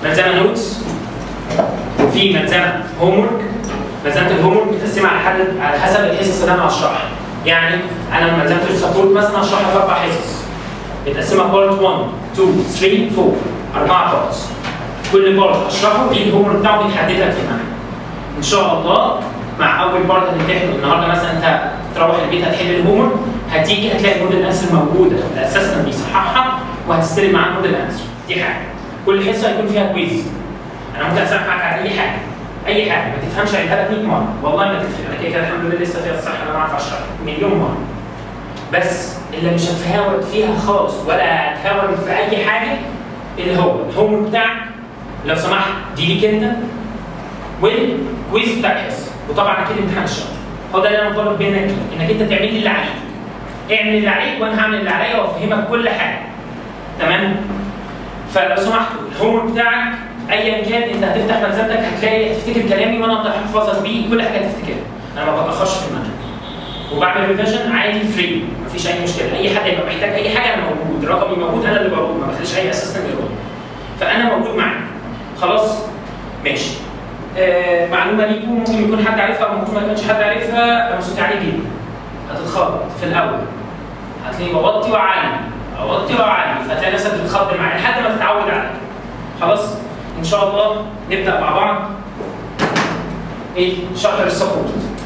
ملزمه نوتس وفي ملزمه هوم ورك ملزمه الهوم ورك متقسمه على حسب على حسب الحصص اللي انا هشرحها يعني انا ملزمه السبورت مثلا هشرحها في اربع حصص متقسمه بارت 1 2 3 4 اربع بارتس كل بارت هشرحه في الهوم ورك بتاعه بيتحدد لك في المنهج ان شاء الله مع اول بارت هتمتحنه النهارده مثلا انت تروح البيت هتحل الهوم ورك هتيجي هتلاقي الموديل انسر موجوده الاسسمنت بيصححها وهتستلم معاك موديل انسر دي حاجه كل حصه هيكون فيها كويز انا ممكن اسامح معاك على اي حاجه اي حاجه ما تفهمش عيدها لك 100 مره والله ما تفهم انا كده كده الحمد لله لسه فيها الصح انا بعرف اشرح مليون مره بس اللي مش هتهاون فيها خالص ولا هتهاون في اي حاجه اللي هو الهوم بتاعك لو سمحت دي ليك انت والكويز بتاع الحصه وطبعا اكيد امتحان الشهر هو ده اللي انا مطالب منك بيه انك انت تعمل لي اللي عليك اعمل اللي عليك وانا هعمل اللي عليا وافهمك كل حاجه تمام فلو سمحتوا الهوم بتاعك ايا كان انت هتفتح ملزمتك هتلاقي هتفتكر كلامي وانا اقدر احفظك بيه كل حاجه هتفتكرها انا ما بتاخرش في المنهج وبعمل ريفيجن عادي فري مفيش اي مشكله اي حد يبقى محتاج اي حاجه انا موجود رقمي موجود انا اللي برد ما بخليش اي اسيستنت يرد فانا موجود معاك خلاص ماشي آه معلومه ليكم ممكن يكون حد عارفها او ممكن ما يكونش حد عارفها انا صوتي عالي جدا هتتخض في الاول هتلاقي بوطي واعلي اوطي واعلي فتلاقي نفسك بتتخض معايا لحد ما تتعود على خلاص ان شاء الله نبدا مع بعض ايه شابتر السبورت